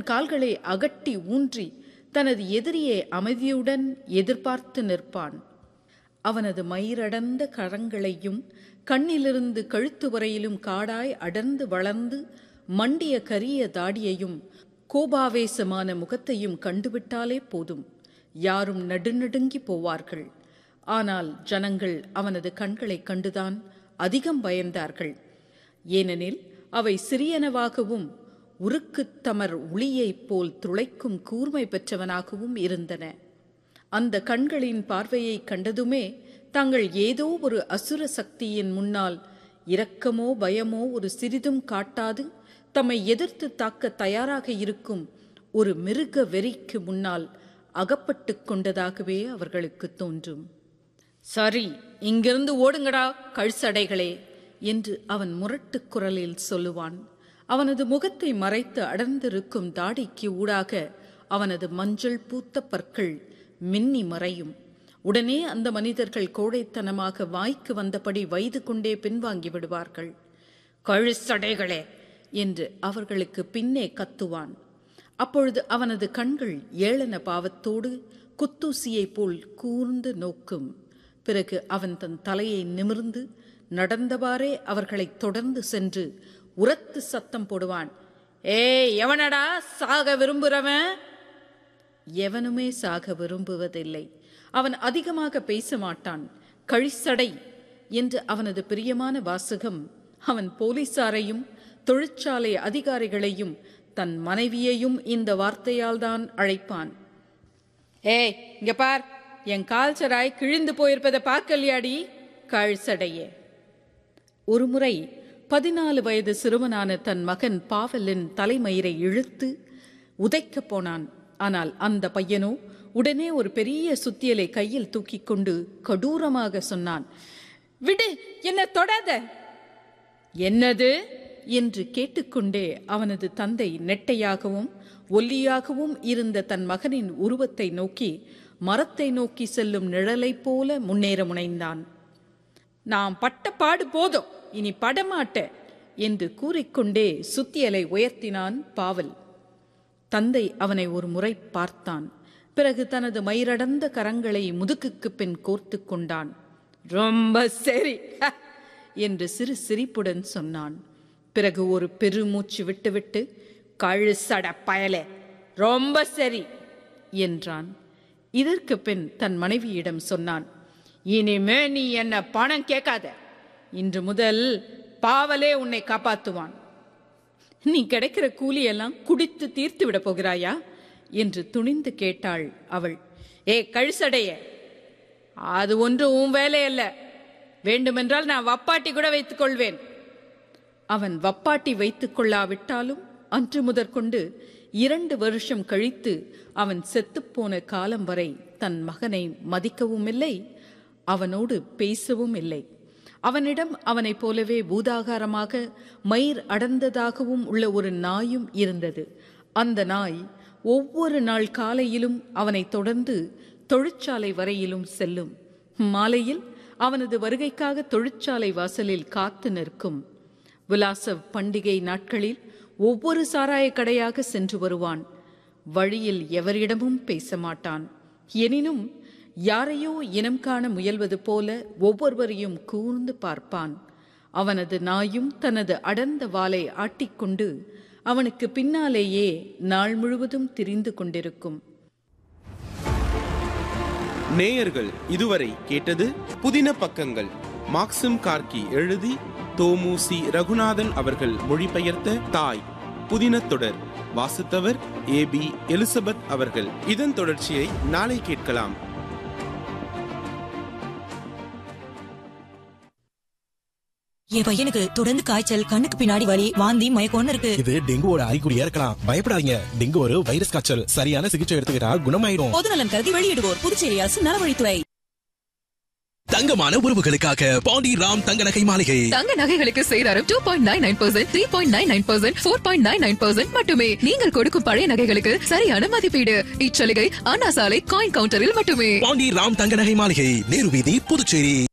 கால்களை அகட்டி ஊன்றி தனது எதிரியை அமைதியுடன் எதிர்பார்த்து நிற்பான் அவனது மயிரடர்ந்த கரங்களையும் கண்ணிலிருந்து கழுத்து வரையிலும் காடாய் அடர்ந்து வளர்ந்து மண்டிய கரிய தாடியையும் கோபாவேசமான முகத்தையும் கண்டுவிட்டாலே போதும் யாரும் நடுநடுங்கி போவார்கள் ஆனால் ஜனங்கள் அவனது கண்களைக் கண்டுதான் அதிகம் பயந்தார்கள் ஏனெனில் அவை சிறியனவாகவும் உருக்குத் தமர் ஒளியைப் போல் துளைக்கும் கூர்மை பெற்றவனாகவும் இருந்தன அந்த கண்களின் பார்வையை கண்டதுமே தாங்கள் ஏதோ ஒரு அசுர சக்தியின் முன்னால் இரக்கமோ பயமோ ஒரு சிறிதும் காட்டாது தம்மை எதிர்த்து தாக்க தயாராக இருக்கும் ஒரு மிருக வெறிக்கு முன்னால் அகப்பட்டு கொண்டதாகவே அவர்களுக்கு தோன்றும் சரி இங்கிருந்து ஓடுங்கடா கழுசடைகளே என்று அவன் முரட்டுக் குரலில் சொல்லுவான் அவனது முகத்தை மறைத்து அடர்ந்திருக்கும் தாடிக்கு ஊடாக அவனது மஞ்சள் பூத்த பற்கள் மின்னி மறையும் உடனே அந்த மனிதர்கள் கோடைத்தனமாக வாய்க்கு வந்தபடி வைது கொண்டே பின்வாங்கி விடுவார்கள் கழுசடைகளே என்று அவர்களுக்கு பின்னே கத்துவான் அப்பொழுது அவனது கண்கள் ஏளன பாவத்தோடு குத்தூசியைப் போல் கூர்ந்து நோக்கும் பிறகு அவன் தன் தலையை நிமிர்ந்து நடந்தவாறே அவர்களைத் தொடர்ந்து சென்று உரத்து சத்தம் போடுவான் ஏய் எவனடா சாக விரும்புறவன் எவனுமே சாக விரும்புவதில்லை அவன் அதிகமாக பேச மாட்டான் கழிசடை என்று அவனது பிரியமான வாசகம் அவன் போலீசாரையும் தொழிற்சாலை அதிகாரிகளையும் தன் மனைவியையும் இந்த வார்த்தையால் தான் அழைப்பான் ஏய் இங்க பார் என் கால்சராய் கிழிந்து போயிருப்பதை பார்க்கலையாடி கழ்சடையே ஒருமுறை பதினாலு வயது சிறுவனான தன் மகன் பாவலின் தலைமயிரை இழுத்து உதைக்கப் போனான் ஆனால் அந்த பையனோ உடனே ஒரு பெரிய சுத்தியலை கையில் தூக்கிக் கொண்டு கடூரமாக சொன்னான் விடு என்ன தொடாத என்னது என்று கேட்டுக்கொண்டே அவனது தந்தை நெட்டையாகவும் ஒல்லியாகவும் இருந்த தன் மகனின் உருவத்தை நோக்கி மரத்தை நோக்கி செல்லும் நிழலைப் போல முன்னேற முனைந்தான் நாம் பட்ட பாடு போதும் இனி படமாட்டேன் என்று கூறிக்கொண்டே சுத்தியலை உயர்த்தினான் பாவல் தந்தை அவனை ஒரு முறை பார்த்தான் பிறகு தனது மயிரடர்ந்த கரங்களை முதுகுக்கு பின் கோர்த்து கொண்டான் ரொம்ப சரி ஹ!" என்று சிறு சிரிப்புடன் சொன்னான் பிறகு ஒரு பெருமூச்சு விட்டுவிட்டு கழுசட பயலே ரொம்ப சரி என்றான் இதற்கு பின் தன் மனைவியிடம் சொன்னான் இனிமே நீ என்ன பணம் கேட்காத இன்று முதல் பாவலே உன்னை காப்பாத்துவான் நீ கிடைக்கிற கூலியெல்லாம் குடித்து தீர்த்து விட போகிறாயா என்று துணிந்து கேட்டாள் அவள் ஏ கழுசடைய அது ஒன்று உன் வேலையல்ல வேண்டுமென்றால் நான் வப்பாட்டி கூட வைத்துக் கொள்வேன் அவன் வப்பாட்டி வைத்துக் கொள்ளாவிட்டாலும் அன்று முதற்கொண்டு இரண்டு வருஷம் கழித்து அவன் செத்துப்போன காலம் வரை தன் மகனை மதிக்கவும் இல்லை அவனோடு பேசவும் இல்லை அவனிடம் அவனைப் போலவே பூதாகாரமாக மயிர் அடர்ந்ததாகவும் உள்ள ஒரு நாயும் இருந்தது அந்த நாய் ஒவ்வொரு நாள் காலையிலும் அவனை தொடர்ந்து தொழிற்சாலை வரையிலும் செல்லும் மாலையில் அவனது வருகைக்காக தொழிற்சாலை வாசலில் காத்து நிற்கும் விலாச பண்டிகை நாட்களில் ஒவ்வொரு சாராய கடையாக சென்று வருவான் வழியில் எவரிடமும் பேச மாட்டான் எனினும் யாரையோ இனம் காண முயல்வது போல ஒவ்வொருவரையும் கூர்ந்து பார்ப்பான் அவனது நாயும் தனது அடர்ந்த வாலை ஆட்டிக்கொண்டு அவனுக்கு பின்னாலேயே நாள் முழுவதும் திரிந்து கொண்டிருக்கும் நேயர்கள் இதுவரை கேட்டது புதின பக்கங்கள் மாக்சிம் கார்கி எழுதி தோமுசி ரகுநாதன் அவர்கள் மொழிபெயர்த்த தாய் புதின தொடர் வாசித்தவர் ஏ பி எலிசபெத் அவர்கள் இதன் தொடர்ச்சியை நாளை கேட்கலாம் என் பையனுக்கு தொடர்ந்து காய்ச்சல் கண்ணுக்கு பின்னாடி வலி வாந்தி மயக்கம்னு இருக்கு இது டெங்குவோட அறிகுறியா இருக்கலாம் பயப்படாதீங்க டெங்கு ஒரு வைரஸ் காய்ச்சல் சரியான சிகிச்சை எடுத்துக்கிட்டா குணமாயிடும் பொதுநலன் கருதி வெளியிடுவோர் புதுச்சேரி அரசு நலவழித்துறை தங்கமான உறவுகளுக்காக பாண்டி ராம் தங்க நகை மாளிகை தங்க நகைகளுக்கு சேதாரம் two point nine nine percent three point nine nine percent four point nine nine percent மட்டுமே நீங்கள் கொடுக்கும் பழைய நகைகளுக்கு சரியான மதிப்பீடு இச்சலுகை அண்ணா சாலை காயின் கவுண்டரில் மட்டுமே பாண்டி ராம் தங்க நகை மாளிகை நேரு வீதி புதுச்சேரி